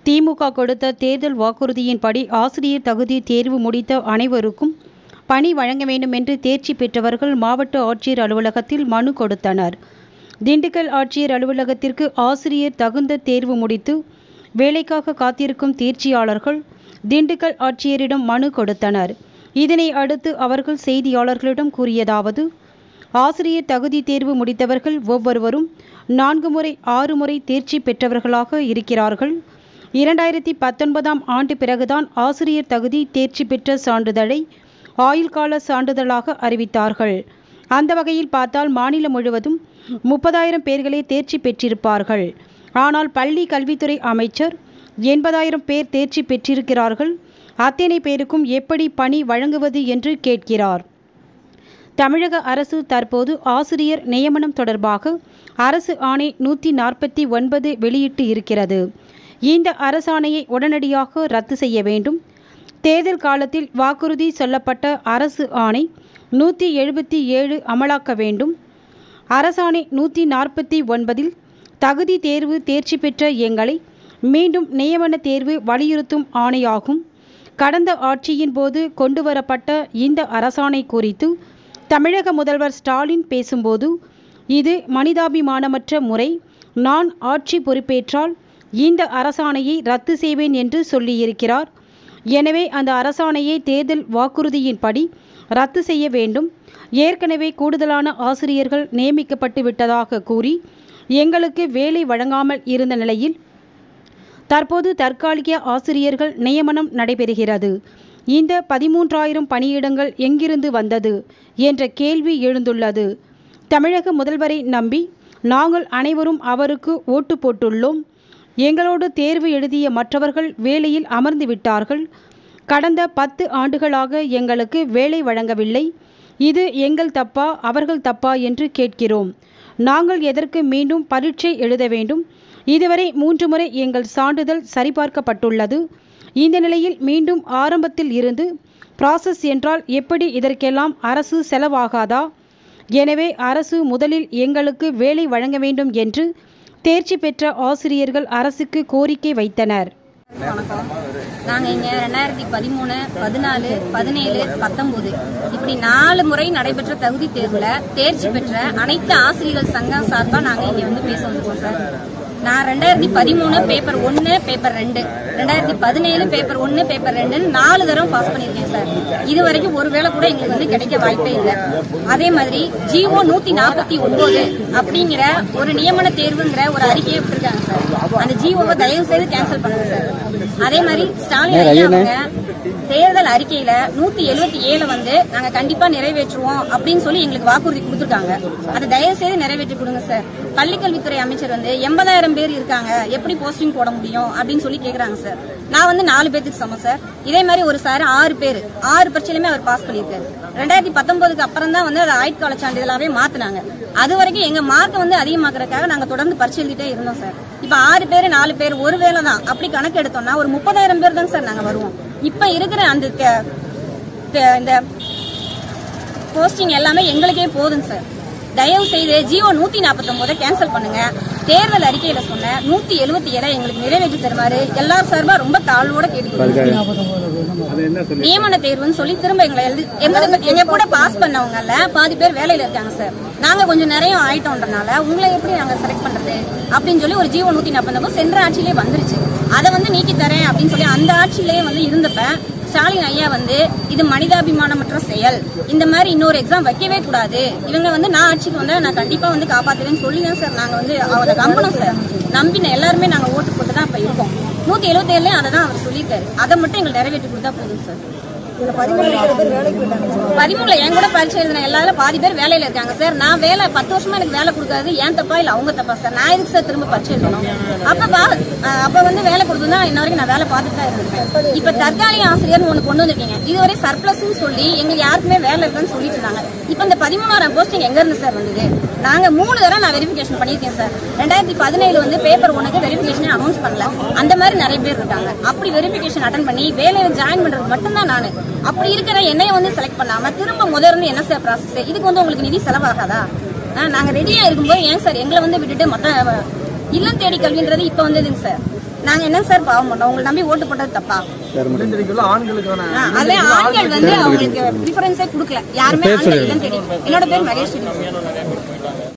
திமுக கொடுத்த தேர்தல் வாக்குறுதியின்படி ஆசிரியர் தகுதி தேர்வு முடித்த அனைவருக்கும் பணி வழங்க வேண்டும் என்று தேர்ச்சி பெற்றவர்கள் மாவட்ட ஆட்சியர் அலுவலகத்தில் மனு கொடுத்தனர் திண்டுக்கல் ஆட்சியர் அலுவலகத்திற்கு ஆசிரியர் தகுந்த தேர்வு முடித்து வேலைக்காக காத்திருக்கும் தேர்ச்சியாளர்கள் திண்டுக்கல் ஆட்சியரிடம் மனு கொடுத்தனர் இதனை அடுத்து அவர்கள் செய்தியாளர்களிடம் கூறியதாவது ஆசிரியர் தகுதி தேர்வு முடித்தவர்கள் ஒவ்வொருவரும் நான்கு முறை ஆறு முறை தேர்ச்சி பெற்றவர்களாக இருக்கிறார்கள் இரண்டாயிரத்தி பத்தொன்பதாம் ஆண்டு பிறகுதான் ஆசிரியர் தகுதி தேர்ச்சி பெற்ற சான்றிதழை ஆயுள்கால சான்றிதழாக அறிவித்தார்கள் அந்த வகையில் பார்த்தால் மாநிலம் முழுவதும் முப்பதாயிரம் பேர்களே தேர்ச்சி பெற்றிருப்பார்கள் ஆனால் பள்ளி கல்வித்துறை அமைச்சர் எண்பதாயிரம் பேர் தேர்ச்சி பெற்றிருக்கிறார்கள் அத்தனை பேருக்கும் எப்படி பணி வழங்குவது என்று கேட்கிறார் தமிழக அரசு தற்போது ஆசிரியர் நியமனம் தொடர்பாக அரசு ஆணை நூற்றி நாற்பத்தி ஒன்பது வெளியிட்டு இருக்கிறது இந்த அரசாணையை உடனடியாக ரத்து செய்ய வேண்டும் தேர்தல் காலத்தில் வாக்குறுதி சொல்லப்பட்ட அரசு ஆணை நூற்றி எழுபத்தி ஏழு அமலாக்க வேண்டும் அரசாணை நூற்றி நாற்பத்தி ஒன்பதில் தகுதி தேர்வு தேர்ச்சி பெற்ற எங்களை மீண்டும் நியமன தேர்வு வலியுறுத்தும் ஆணையாகும் கடந்த ஆட்சியின் போது கொண்டுவரப்பட்ட இந்த அரசாணை குறித்து தமிழக முதல்வர் ஸ்டாலின் பேசும்போது இது மனிதாபிமானமற்ற முறை நான் ஆட்சி பொறுப்பேற்றால் இந்த அரசாணையை ரத்து செய்வேன் என்று சொல்லியிருக்கிறார் எனவே அந்த அரசாணையை தேர்தல் வாக்குறுதியின்படி ரத்து செய்ய வேண்டும் ஏற்கனவே கூடுதலான ஆசிரியர்கள் நியமிக்கப்பட்டு விட்டதாக கூறி எங்களுக்கு வேலை வழங்காமல் இருந்த நிலையில் தற்போது தற்காலிக ஆசிரியர்கள் நியமனம் நடைபெறுகிறது இந்த பதிமூன்றாயிரம் பணியிடங்கள் எங்கிருந்து வந்தது என்ற கேள்வி எழுந்துள்ளது தமிழக முதல்வரை நம்பி நாங்கள் அனைவரும் அவருக்கு ஓட்டு போட்டுள்ளோம் எங்களோடு தேர்வு எழுதிய மற்றவர்கள் வேலையில் அமர்ந்து விட்டார்கள் கடந்த பத்து ஆண்டுகளாக எங்களுக்கு வேலை வழங்கவில்லை இது எங்கள் தப்பா அவர்கள் தப்பா என்று கேட்கிறோம் நாங்கள் எதற்கு மீண்டும் பரீட்சை எழுத வேண்டும் இதுவரை மூன்று முறை எங்கள் சான்றிதழ் சரிபார்க்கப்பட்டுள்ளது இந்த நிலையில் மீண்டும் ஆரம்பத்தில் இருந்து ப்ராசஸ் என்றால் எப்படி இதற்கெல்லாம் அரசு செலவாகாதா எனவே அரசு முதலில் எங்களுக்கு வேலை வழங்க வேண்டும் என்று தேர்ச்சி பெற்ற ஆசிரியர்கள் அரசுக்கு கோரிக்கை வைத்தனர் வணக்கம் நாங்கள் இங்கே ரெண்டாயிரத்தி பதிமூணு பதினாலு பதினேழு பத்தொம்போது இப்படி நாலு முறை நடைபெற்ற தகுதி தேர்வில் தேர்ச்சி பெற்ற அனைத்து ஆசிரியர்கள் சங்கம் சார்பாக நாங்கள் இங்கே வந்து பேச வந்திருக்கோம் சார் நான் ரெண்டாயிரத்தி பதிமூணு பேப்பர் ஒன்று பேப்பர் ரெண்டு ரெண்டாயிரத்தி பதினேழு பேப்பர் ஒன்று பேப்பர் ரெண்டுன்னு நாலு தடவை பாஸ் பண்ணியிருக்கேன் சார் இது வரைக்கும் ஒரு வேளை கூட எங்களுக்கு வந்து கிடைக்க வாய்ப்பே இல்லை அதே மாதிரி ஜிஓ நூத்தி நாற்பத்தி ஒன்பது அப்படிங்கிற ஒரு நியமன தேர்வுங்கிற ஒரு அறிக்கையை விட்டுருக்காங்க சார் அந்த ஜிஓவை தயவு செய்து கேன்சல் பண்ணுங்க சார் அதே மாதிரி ஸ்டாலின் ஐயா அவங்க தேர்தல் அறிக்கையில நூத்தி எழுபத்தி ஏழு வந்து நாங்க கண்டிப்பா நிறைவேற்றுவோம் அப்படின்னு சொல்லி எங்களுக்கு வாக்குறுதி கொடுத்துருக்காங்க அதை தயவு செய்து நிறைவேற்றி கொடுங்க சார் பள்ளிக்கல்வித்துறை அமைச்சர் வந்து எண்பதாயிரம் பேர் இருக்காங்க எப்படி போஸ்டிங் போட முடியும் அப்படின்னு சொல்லி கேக்குறாங்க சார் நான் வந்து நாலு பேத்துக்கு சமம் சார் இதே மாதிரி ஒரு சார் ஆறு பேர் ஆறு பரீட்சையிலுமே அவர் பாஸ் பண்ணியிருக்காரு ரெண்டாயிரத்தி பத்தொன்பதுக்கு அப்புறம் தான் வந்து அதை ஆயுட்கால சான்றிதழாவே மாத்தினாங்க அது வரைக்கும் எங்க மார்க் வந்து அதிகமாக்குறதுக்காக நாங்க தொடர்ந்து பரிசு எழுதிட்டே இருந்தோம் சார் இப்ப ஆறு பேர் நாலு பேர் ஒரு வேலை தான் அப்படி கணக்கு எடுத்தோம்னா ஒரு முப்பதாயிரம் பேர் தான் சார் நாங்க வருவோம் இப்ப இருக்கிற அந்த த- த- இந்த போஸ்டிங் எல்லாமே எங்களுக்கே போதுங்க சார் தயவு செய்து ஜியோ நூத்தி நாற்பத்தி கேன்சல் பண்ணுங்க தேர்தல் அறிக்கையில சொன்ன நூத்தி எழுபத்தி ஏழை எங்களுக்கு நிறைவேற்றி தருமாறு எல்லார் சார்பா ரொம்ப தாழ்வோட கேட்டுக்கிறோம் நியமன தேர்வுன்னு சொல்லி திரும்ப எங்களை எழுதி எங்க எங்க கூட பாஸ் பண்ணவங்கல்ல பாதி பேர் வேலையில இருக்காங்க சார் நாங்க கொஞ்சம் நிறைய ஆயிட்டோம்ன்றனால உங்களை எப்படி நாங்க செலக்ட் பண்றது அப்படின்னு சொல்லி ஒரு ஜீவோ நூத்தி நாற்பது சென்ற ஆட்சியிலே வந்துருச்சு அதை வந்து நீக்கி தரேன் அப்படின்னு சொல்லி அந்த ஆட்சியிலேயே வந்து இருந்தப்ப ஸ்டாலின் ஐயா வந்து இது மனிதாபிமானமற்ற செயல் இந்த மாதிரி இன்னொரு எக்ஸாம் வைக்கவே கூடாது இவங்க வந்து நான் ஆட்சிக்கு வந்தா நான் கண்டிப்பா வந்து காப்பாத்துவேன்னு சொல்லி தான் சார் நாங்க வந்து அவரை நம்பணும் சார் நம்பின எல்லாருமே நாங்க ஓட்டு போட்டு தான் இப்ப இருக்கோம் நூத்தி எழுபத்தி ஏழுலயும் அதை தான் அவர் சொல்லியிருக்காரு அதை மட்டும் எங்களுக்கு நிறைவேற்றி கொடுத்தா போதும் சார் பதிமூணுல என் கூட பரிச்சை எழுதின எல்லாரும் பாதி பேர் வேலையில இருக்காங்க சார் நான் வேலை பத்து வருஷமா எனக்கு வேலை கொடுக்காது ஏன் தப்பா இல்ல அவங்க தப்பா சார் நான் எதுக்கு சார் திரும்ப பரிச்சை எழுதணும் அப்ப பா- அஹ் அப்ப வந்து வேலை கொடுத்துருந்தா இன்ன வரைக்கும் நான் வேலை பார்த்துட்டு தான் இருந்திருப்பேன் இப்ப தற்காலிக ஆசிரியர்னு ஒண்ணு கொண்டு வந்திருக்கீங்க இதுவரை சர்ப்ளஸ்ன்னு சொல்லி எங்களுக்கு யாருக்குமே வேலை இல்லைன்னு சொல்லிட்டு இருந்தாங்க இப்ப இந்த பதிமூணாயிரம் போஸ்டிங் எங்க இருந்து சார் வந்தது நாங்க மூணு தடவை நான் வெரிஃபிகேஷன் பண்ணியிருக்கேன் சார் ரெண்டாயிரத்தி பதினேழு வந்து பேப்பர் ஒன்றுக்கு வெரிஃபிகேஷன் அனௌன்ஸ் பண்ணல அந்த மாதிரி நிறைய பேர் இருக்காங்க அப்படி வெரிஃபிகேஷன் அட்டன் பண்ணி வேலையில ஜாயின் பண்றது மட்டும்தான் நானு அப்படி இருக்கிற என்னைய வந்து செலக்ட் பண்ணாம திரும்ப முதல்ல இருந்து என்ன சார் ப்ராசஸ் இதுக்கு வந்து உங்களுக்கு நிதி செலவாகாதா ஆ, நாங்க ரெடியா இருக்கும்போது ஏன் சார் எங்களை வந்து விட்டுட்டு மத்த இல்லம் தேடி கல்வின்றது இப்ப வந்ததுங்க சார் நாங்க என்ன சார் பாவம் பண்ணோம் உங்களை நம்பி ஓட்டு போட்டது தப்பா தெரிவிக்கல ஆண்களுக்கான ஆ, அதுல ஆண்கள் வந்து அவங்களுக்கு ப்ரிஃபரன்ஸே கொடுக்கல யாருமே ஆண்கள் இல்லைன்னு தெரியும் என்னோட பேர் மகேஸ்வரி